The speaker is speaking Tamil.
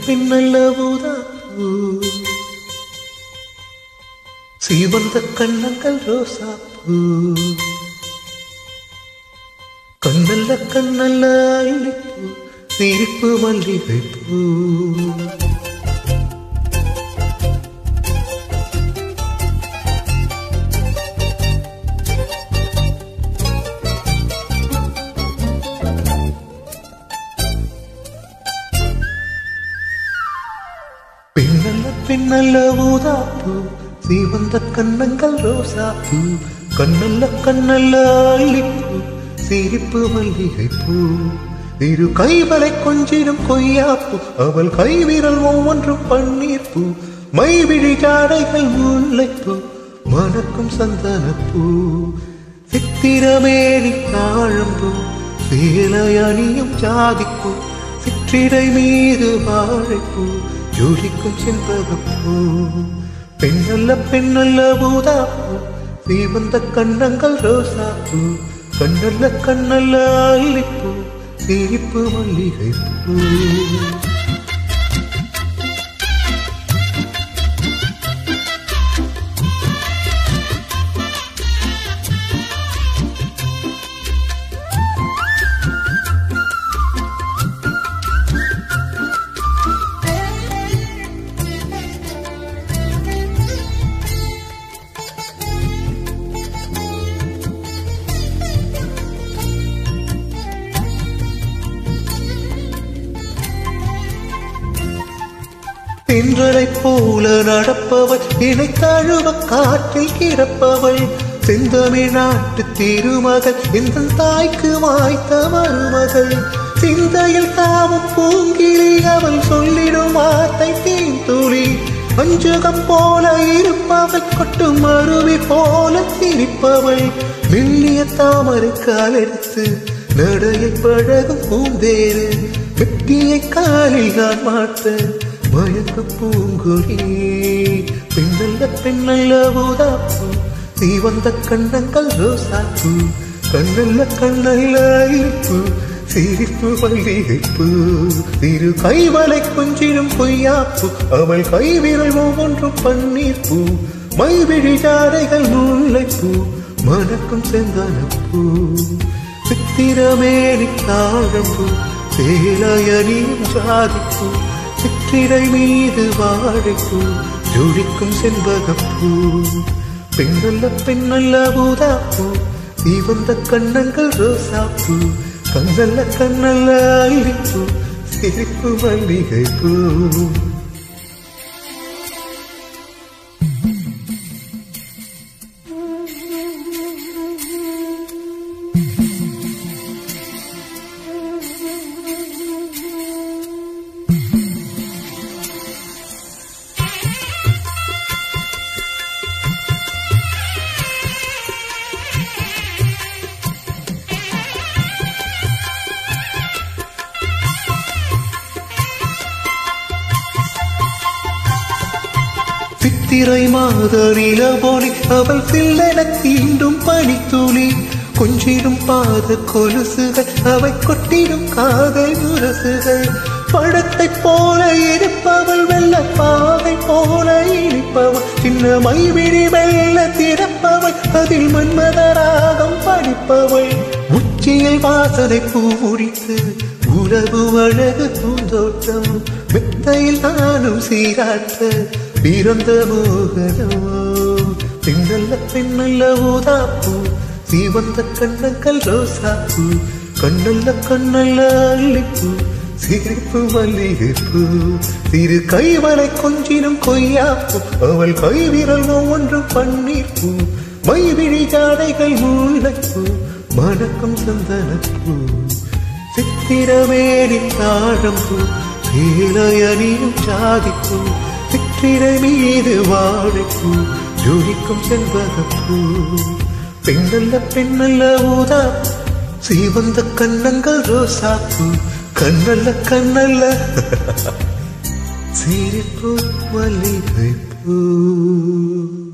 பெண்ணல்ல ஊதாப்பூ சீவந்த கண்ணங்கள் ரோசாப்பூ கண்ணல்ல கண்ணல்ல அள்ளிப்பூ சிரிப்பு மல்லிகை பூ பெண்ணல்ல பெண்ணல்ல ஊதாப்பூ சீவந்த கண்ணங்கள் ரோசாப்பூ கண்ணல்ல கண்ணல்ல அள்ளிப்பூ சிரிப்பு மல்லிகை பூ இரு கைவலை கொஞ்சிடும் கொய்யாப்பூ அவள் கைவிரல் ஒவ்வொன்றும் பன்னீர் பூ மைவிழி ஜாடைகள் முல்லைப்பூ மணக்கும் சந்தனப்பூ சித்திரமேனி தாழம்பூ சேலை அணியும் ஜாதிப்பூ சிற்றிடை மீது வாழைப்பூ ஜோடிக்கும் செண்பகப்பூ பெண்ணல்ல பெண்ணல்ல பூதாப்பூ சீவந்த கண்ணங்கள் ரோசாப்பூ கண்ணல்ல கண்ணல்ல அள்ளிப்பூ சிரிப்பு மல்லிகை பூ தென்றலைப் போல நடப்பவள் இணை தழுவ காற்றில் கிடப்பவள் செந்தமிழ் நாட்டு திருமகள் இந்த தாய்க்கு வாய்த்த மருமகள் சிந்தையில் தாவும் பூங்கிலி அவள் சொல்லிடும் வார்த்தை தீந்துளி அஞ்சுகம் போல இருப்பவள் கொட்டும் அருவி போல சிரிப்பவள் மெல்லிய தாமரை காலெடுத்து நடையில் பழகும் பூந்தேரு வெட்டியை காலில் நான் மாட்ட மயக்க பூங்குழி பெண்ணல்ல பெண்ணல்ல ஊதாப்பூ சீவந்த கண்ணங்கள் ரோசாப்பூ கண்ணல்ல கண்ணல்ல இருப்பு சிரிப்பு மல்லிகைப்பு திரு கைவலை கொஞ்சிடும் பொய்யாப்பு அவள் கைவிரல் ஒவ்வொன்றும் பன்னீர் பூ மைவிழி ஜாடைகள் முல்லைப்பூ மணக்கும் செந்தனப்பூ சித்திரமேனி தாழம்பூ சேலையணியும் ஜாதிப்பூ சிற்றிடை மீது வாழைப்பூ ஜோடிக்கும் செண்பகப்பூ பெண்ணல்ல பெண்ணல்ல பூதாப்பூ சீவந்த கண்ணங்கள் ரோசாப்பூ கண்ணல்ல கண்ணல்ல அள்ளிப்பூ சிரிப்பு மல்லிகை பூ சித்திரை மாத நிலவொளி அவள் சில்லென தீண்டும் பனித்துளி கொஞ்சிடும் பாத கொலுசுகள் அவை கொட்டிடும் காதல் முரசுகள் பழத்தைப் போல இருப்பவள் வெள்ள பாவை போல இனிப்பவள் சின்ன மைவிழி வெள்ள திறப்பவள் அதில் மன்மதராகம் படிப்பவள் உச்சியில் வாசனை பூரித்து உறவு அழகு பூந்தோட்டம் மெத்தையில் நானும் சீராட்ட பிறந்த மோகனோ பெண்ணல்ல பெண்ணல்ல ஊதாப்பூ சீவந்த கண்ணங்கள் ரோசாப்பூ கண்ணல்ல கண்ணல்ல அள்ளிப்பூ சிரிப்பு மல்லிகைப்பூ திரு கைவலை கொஞ்சினும் கொய்யாப்பூ அவள் கைவிரல் ஒவ்வொன்றும் பன்னீர் பூ மைவிழி ஜாடைகள் முல்லைப்பூ மணக்கும் சந்தனப்பூ சித்திரமேனி தாழம்பூ சேலையணியும் ஜாதிப்பூ சிற்றிடை மீது வாழைப்பூ ஜோடிக்கும் செண்பகப்பூ பெண்ணல்ல பெண்ணல்ல ஊதா சீவந்த கண்ணங்கள் ரோசாப்பூ கண்ணல்ல கண்ணல்ல சிரிப்பு மல்லிகை பூ